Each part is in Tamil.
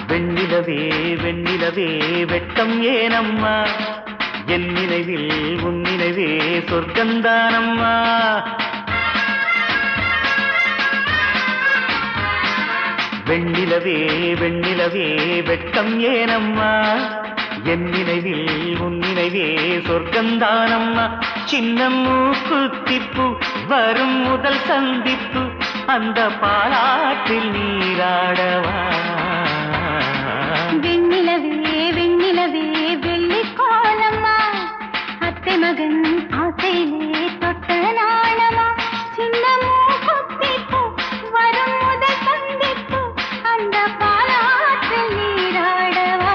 வெண்ணிலவே வெண்ணிலவே வெட்கம் ஏனம்மா என் நினைவில் உன் நினைவே சொர்க்கந்தானம்மா வெண்ணிலவே வெண்ணிலவே வெட்கம் ஏனம்மா என் நினைவில் உன் நினைவே சொர்க்கந்தானம்மா சின்ன மூக்குத்திப்பு வரும் முதல் சந்திப்பு அந்த பாலாற்றில் நீராடவா வெண்ணிலவே வெண்ணிலவே வெள்ளி கோலம்மா அத்தை மகன் ஆசையிலே தொட்ட நாணமா சின்ன மூக்குத்திப்பு வரும் முதல் சந்திப்பு அந்த பாலாற்றில் நீராடவா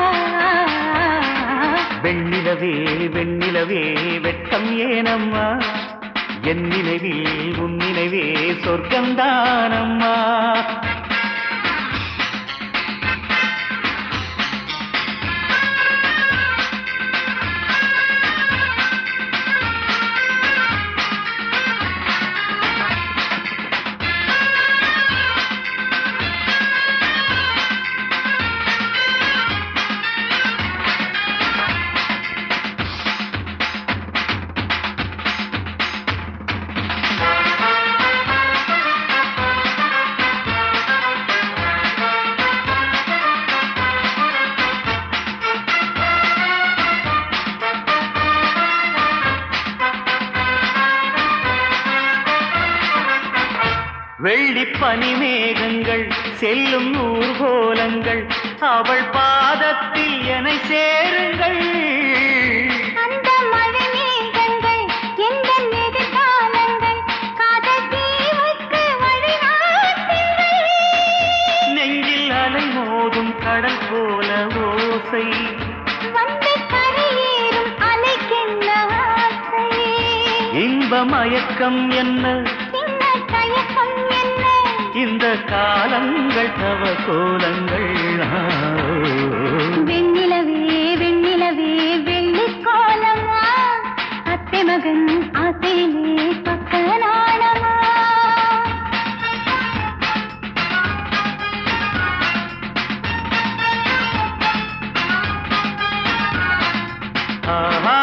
வெண்ணிலவே வெண்ணிலவே வெட்கம் ஏனம்மா என் நினைவில் உன் நினைவே சொர்க்கந்தானம்மா வெள்ளிப் பனிமேகங்கள் செல்லும் ஊர்கோலங்கள் அவள் பாதத்தில் என சேருங்கள் அந்த மழை மேகங்கள் எந்த எதிர்காலங்கள் காதல் தீவுக்கு வழிநாட்டுங்கள் நெஞ்சில் அலை மோதும் கடல் போல ஓசை வந்து கரையேறும் அலைக்கென்ன ஆசை இன்ப மயக்கம் என்ன சின்ன தயக்கம் என்ன இந்த காலங்கள் தவ கோலங்கள் வெண்ணிலவே வெண்ணிலவே வெள்ளி கோலமா அத்தை மகன் ஆசையிலே பக்க நாணமா ஆஹா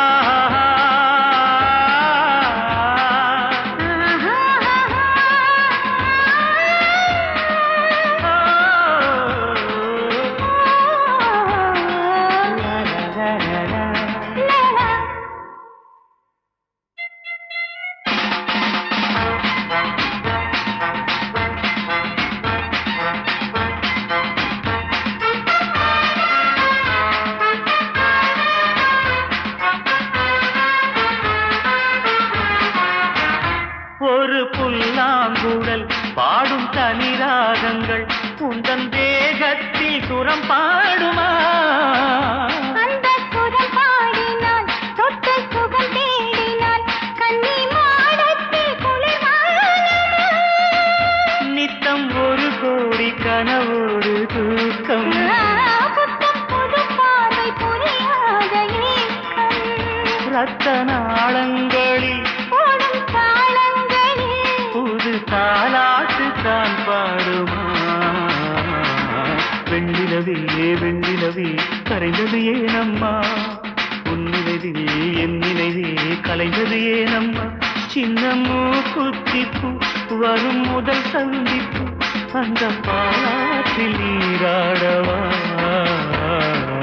ஒரு புல்லாங்குழல் பாடும் தனிராகங்கள் உந்தன் தேகத்தில் சுரம் பாடுமா அந்த சுரம் பாடினான் தொட்டு சுகம் தேடினான் கன்னி மாடத்தில் குளிர் வாழுமா? நித்தம் ஒரு கோடி கனவோடு தூக்கம் புத்தம் புது பார்வை புரியாத ஏக்கம். ரத்த நாளங்களில் போடும் தாளங்களில் புது தாலாட்டு தான் பாடுமா வெண்ணிலவே வெண்ணிலவே கரைந்தது ஏனம்மா உன் நினைவில் என் நினைவே கலைந்தது ஏனம்மா சின்ன மூக்குத்திப்பு வரும் முதல் சந்திப்பு அந்த பாலாற்றில் நீராடவா